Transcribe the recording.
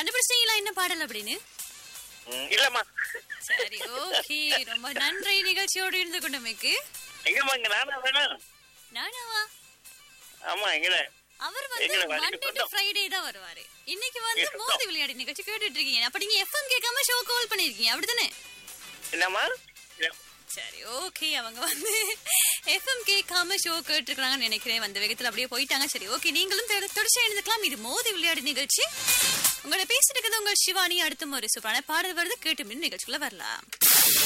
கண்டுபிடிச்சீங்களா என்ன பாடல் அப்படின்னு ம், இல்லம்மா சரி ஓகே ரொம்ப நன்றி நிகழ்ச்சியோடு இருந்து கொண்டமைக்கு எங்கம்மா இங்க நானா வேணும் நானாவா ஆமா எங்கட அவர் வந்து எங்களை வேலைக்கு மண்டே டு போட்டோம். ஃப்ரைடே தான் வருவாரு இன்னைக்கு வந்து ஏ, மோதி விளையாடி நிகழ்ச்சி கேட்டுட்டு இருக்கீங்க அப்ப நீங்க எஃப்எம் கேட்காம ஷோ கால் பண்ணிருக்கீங்க அப்படிதானே என்னம்மா இல்ல. சரி ஓகே அவங்க வந்து எஃப்எம் கேட்காம ஷோ கேட்டுருக்காங்கன்னு நினைக்கிறேன் வந்த வேகத்துல அப்படியே போயிட்டாங்க சரி ஓகே நீங்களும் தொட- தொடர்ச்சியா எழுந்துக்கலாம் இது மோதி விளையாடி நிகழ்ச்சி உங்களை பேசிட்டு இருக்கிறது உங்கள் சிவானி அடுத்த ஒரு சூப்பரான பாடல் வருது கேட்டு நிகழ்ச்சிக்குள்ள வரலாம்